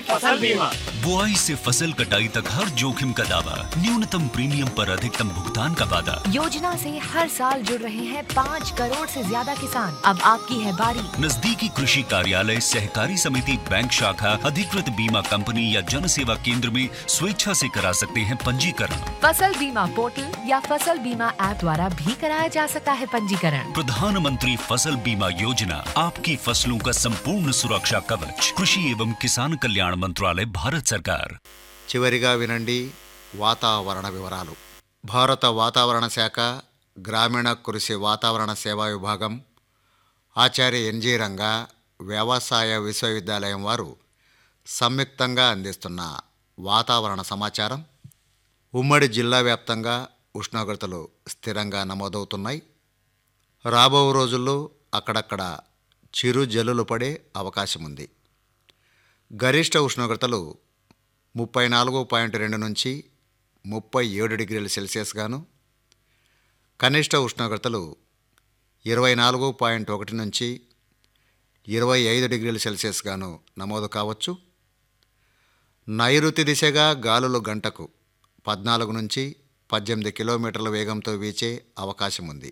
फसल बीमा बुआई से फसल कटाई तक हर जोखिम का दावा न्यूनतम प्रीमियम पर अधिकतम भुगतान का वादा योजना से हर साल जुड़ रहे हैं पाँच करोड़ से ज्यादा किसान अब आपकी है बारी नजदीकी कृषि कार्यालय सहकारी समिति बैंक शाखा अधिकृत बीमा कंपनी या जन सेवा केंद्र में स्वेच्छा से करा सकते हैं पंजीकरण फसल बीमा पोर्टल या फसल बीमा ऐप द्वारा भी कराया जा सकता है पंजीकरण प्रधानमंत्री फसल बीमा योजना आपकी फसलों का संपूर्ण सुरक्षा कवच कृषि एवं किसान कल्याण मंत्रालय भारत सरकार చివరిగా వినండి వాతావరణ వివరాలు భారత వాతావరణ శాఖ గ్రామీణ కృషి వాతావరణ సేవా విభాగం ఆచార్య ఎన్జి రంగా వ్యవసాయ విశ్వవిద్యాలయం వారు సంయుక్తంగా అందిస్తున్న వాతావరణ సమాచారం ఉమ్మడి జిల్లా వ్యాప్తంగా ఉష్ణోగ్రతలు స్థిరంగా నమోదవుతున్నాయి రాబో రోజుల్లో అక్కడక్కడ చిరు జల్లులు పడే అవకాశం ఉంది గరిష్ట ఉష్ణోగ్రతలు ముప్పై నాలుగు పాయింట్ రెండు నుంచి ముప్పై ఏడు డిగ్రీల సెల్సియస్ గాను కనిష్ట ఉష్ణోగ్రతలు ఇరవై నాలుగు పాయింట్ ఒకటి నుంచి ఇరవై ఐదు డిగ్రీల సెల్సియస్ గాను నమోదు కావచ్చు నైరుతి దిశగా గాలులు గంటకు పద్నాలుగు నుంచి పద్దెనిమిది కిలోమీటర్ల వేగంతో వీచే అవకాశం ఉంది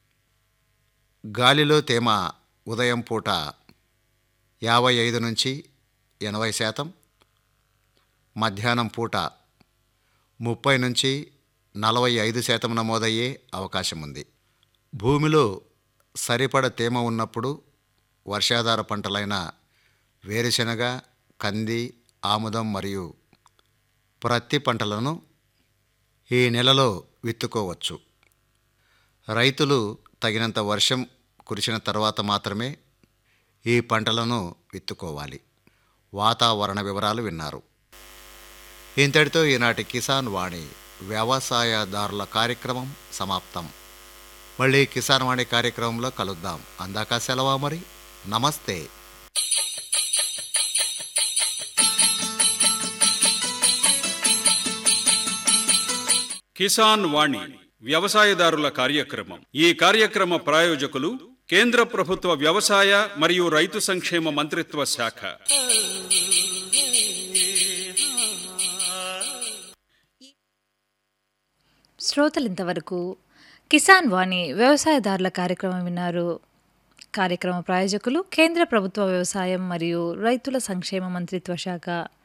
గాలిలో తేమ ఉదయం పూట యాభై ఐదు నుంచి ఎనభై శాతం మధ్యాహ్నం పూట ముప్పై నుంచి నలభై ఐదు శాతం నమోదయ్యే అవకాశం ఉంది భూమిలో సరిపడ తేమ ఉన్నప్పుడు వర్షాధార పంటలైన వేరుశెనగ కంది ఆముదం మరియు ప్రత్తి పంటలను ఈ నెలలో విత్తుకోవచ్చు రైతులు తగినంత వర్షం కురిసిన తర్వాత మాత్రమే ఈ పంటలను విత్తుకోవాలి వాతావరణ వివరాలు విన్నారు ఇంతటితో ఈనాటి కిసాన్ వాణి వ్యవసాయదారుల కార్యక్రమం సమాప్తం మళ్ళీ కిసాన్ వాణి కార్యక్రమంలో కలుద్దాం అందాక సెలవా మరి నమస్తే కిసాన్ వాణి వ్యవసాయదారుల కార్యక్రమం ఈ కార్యక్రమ ప్రాయోజకులు కేంద్ర ప్రభుత్వ వ్యవసాయ మరియు రైతు సంక్షేమ మంత్రిత్వ శాఖ శ్రోతలు ఇంతవరకు కిసాన్ వాణి వ్యవసాయదారుల కార్యక్రమం విన్నారు కార్యక్రమ ప్రాయోజకులు కేంద్ర ప్రభుత్వ వ్యవసాయం మరియు రైతుల సంక్షేమ మంత్రిత్వ శాఖ